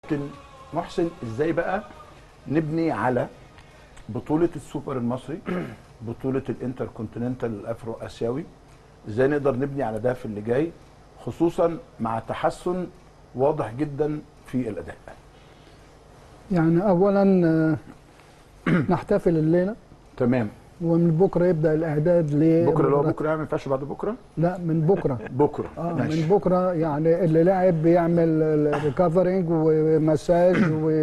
كابتن محسن ازاي بقى نبني على بطوله السوبر المصري بطوله الانتر كونتيننتال الافرو اسيوي ازاي نقدر نبني على ده في اللي جاي خصوصا مع تحسن واضح جدا في الاداء يعني اولا آه، نحتفل الليله تمام ومن بكره يبدا الاعداد ل بكره اللي هو بكره يعني ما ينفعش بعد بكره لا من بكره بكره اه ماشي. من بكره يعني اللي لاعب بيعمل ريكفرنج ومساج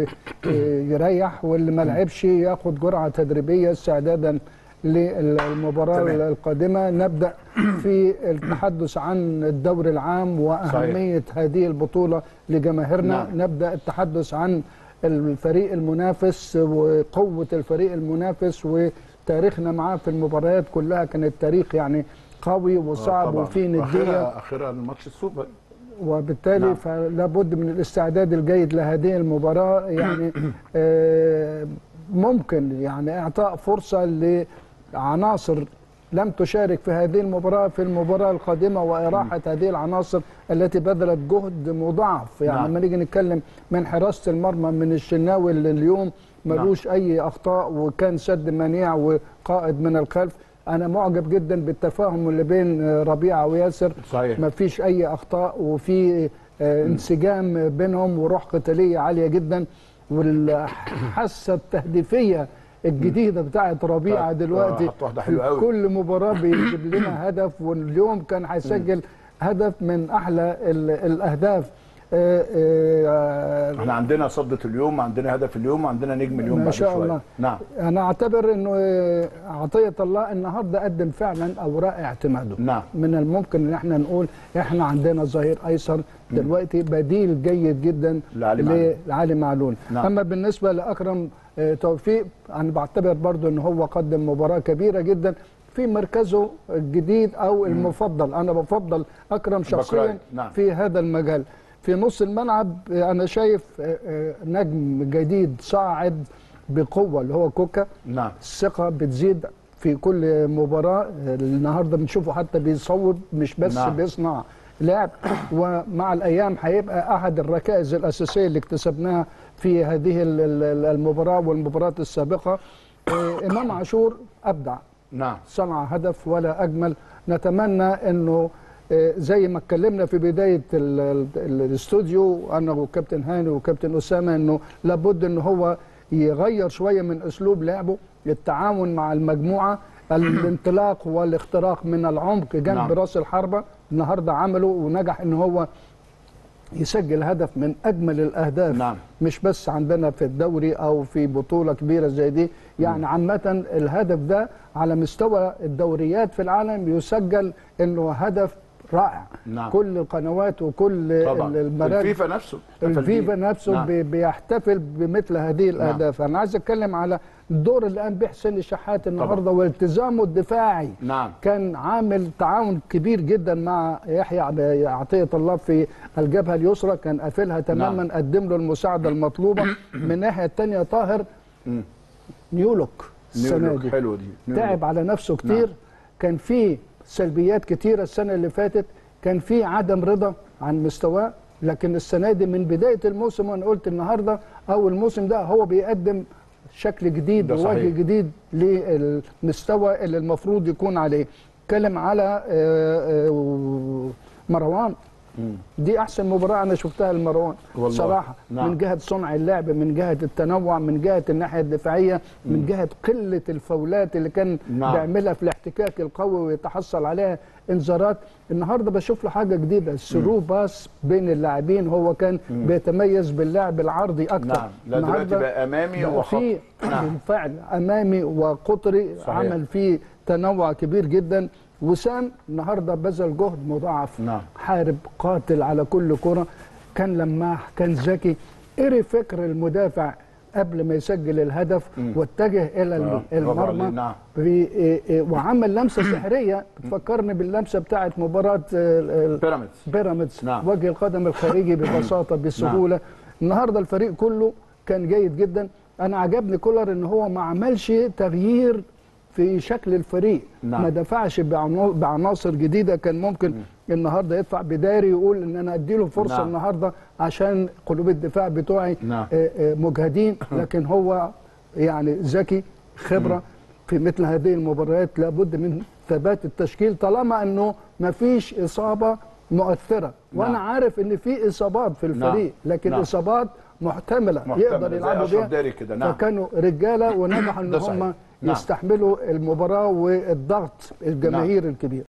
ويريح واللي ما لعبش ياخد جرعه تدريبيه استعدادا للمباراه تمام. القادمه نبدا في التحدث عن الدوري العام واهميه هذه البطوله لجماهيرنا نعم. نبدا التحدث عن الفريق المنافس وقوه الفريق المنافس وتاريخنا معاه في المباريات كلها كان التاريخ يعني قوي وصعب طبعاً. وفي نديه اخرها اخرها الماتش السوبر وبالتالي نعم. فلا بد من الاستعداد الجيد لهذه المباراه يعني آه، ممكن يعني اعطاء فرصه لعناصر لم تشارك في هذه المباراه في المباراه القادمه واراحه هذه العناصر التي بذلت جهد مضاعف يعني نعم. لما نيجي نتكلم من حراسه المرمى من الشناوي اللي اليوم ملوش اي اخطاء وكان سد منيع وقائد من الخلف انا معجب جدا بالتفاهم اللي بين آه، ربيعه وياسر صحيح ما فيش اي اخطاء وفي آه، انسجام بينهم وروح قتاليه عاليه جدا والحاسه التهديفيه الجديده بتاعت ربيعه طيب، دلوقتي آه، حط واحدة في حلوة قوي. كل مباراه بيجيب لنا هدف واليوم كان هيسجل هدف من احلى ال- الاهداف آه، آه، احنا عندنا صدة اليوم عندنا هدف اليوم عندنا نجم اليوم ما بعد شاء شوية. الله. نعم انا اعتبر انه آه، عطيه الله النهارده قدم فعلا اوراق اعتماده نعم من الممكن ان احنا نقول احنا عندنا ظهير ايسر دلوقتي بديل جيد جدا لعلي معلول. لعلي معلول نعم. اما بالنسبه لاكرم آه، توفيق انا بعتبر برضو ان هو قدم مباراه كبيره جدا في مركزه الجديد او المفضل انا بفضل اكرم شخصيا بكراي. نعم. في هذا المجال في نص الملعب آه، انا شايف آه، آه، نجم جديد صاعد بقوه اللي هو كوكا نعم الثقه بتزيد في كل مباراه النهارده بنشوفه حتى بيصوب مش بس نعم. نعم. بيصنع لعب ومع الايام هيبقى احد الركائز الاساسيه اللي اكتسبناها في هذه ال- ال- المباراه والمباريات السابقه آه، امام عاشور ابدع نعم صنع هدف ولا اجمل نتمنى انه آه، زي ما اتكلمنا في بدايه ال- ال- الاستوديو انا وكابتن هاني وكابتن اسامه انه لابد ان هو يغير شويه من اسلوب لعبه التعاون مع المجموعه الانطلاق والاختراق من العمق جنب نعم. نعم. راس الحربه النهارده عمله ونجح ان هو يسجل هدف من اجمل الاهداف نعم. مش بس عندنا في الدوري او في بطوله كبيره زي دي يعني عامه الهدف ده على مستوى الدوريات في العالم يسجل انه هدف رائع نعم. كل القنوات وكل طبعا المراكز الفيفا نفسه احتفل الفيفا بيه. نفسه نعم. نعم. بيحتفل بمثل هذه الاهداف انا عايز اتكلم على الدور اللي قام به حسين الشحات النهارده والتزامه الدفاعي نعم كان عامل تعاون كبير جدا مع يحيى عب- عطيه الله في الجبهه اليسرى كان قافلها تماما نعم. قدم له المساعده المطلوبه من الناحيه الثانيه طاهر مم. نيولوك السنه نيولوك دي حلوه دي نيولوك. تعب على نفسه كتير نعم. كان في سلبيات كتيره السنه اللي فاتت كان في عدم رضا عن مستواه لكن السنه دي من بدايه الموسم وانا قلت النهارده او الموسم ده هو بيقدم شكل جديد ده ووجه صحيح. جديد للمستوى اللي المفروض يكون عليه اتكلم على آه، آه، مروان مم. دي احسن مباراه انا شفتها لمروان والله. صراحه نعم. من جهه صنع اللعب من جهه التنوع من جهه الناحيه الدفاعيه من جهه قله الفاولات اللي كان نعم. بيعملها في الاحتكاك القوي ويتحصل عليها انذارات النهارده بشوف له حاجه جديده الثرو باس بين اللاعبين هو كان بيتميز باللعب العرضي اكتر نعم لا دلوقتي بقى امامي بقى وخط في نعم بالفعل امامي وقطري صحيح. عمل فيه تنوع كبير جدا وسام النهارده بذل جهد مضاعف نعم. حارب قاتل على كل كره كان لماح كان ذكي قري فكر المدافع قبل ما يسجل الهدف واتجه الى آه، ال- برافو عليه، المرمى نعم. في إيه إيه وعمل لمسه سحريه بتفكرني باللمسه بتاعه مباراه آه، ال- بيراميدز بيراميدز نعم. وجه القدم الخارجي ببساطه بسهوله النهارده الفريق كله كان جيد جدا انا عجبني كولر ان هو ما عملش تغيير في شكل الفريق نعم. ما دفعش بعنو- بعناصر جديده كان ممكن النهارده يدفع بداري يقول ان انا اديله فرصه نعم. النهارده عشان قلوب الدفاع بتوعي نعم. آه، آه، مجهدين لكن هو يعني ذكي خبره في مثل هذه المباريات لابد من ثبات التشكيل طالما انه ما فيش اصابه مؤثره وانا نعم. عارف ان في اصابات في الفريق لكن نعم. اصابات محتمله, محتملة، يقدر زي يلعبوا أشرف بيها داري كده، نعم. فكانوا رجاله ونجحوا ان ده صحيح. هم نعم. يستحملوا المباراه والضغط الجماهير الكبير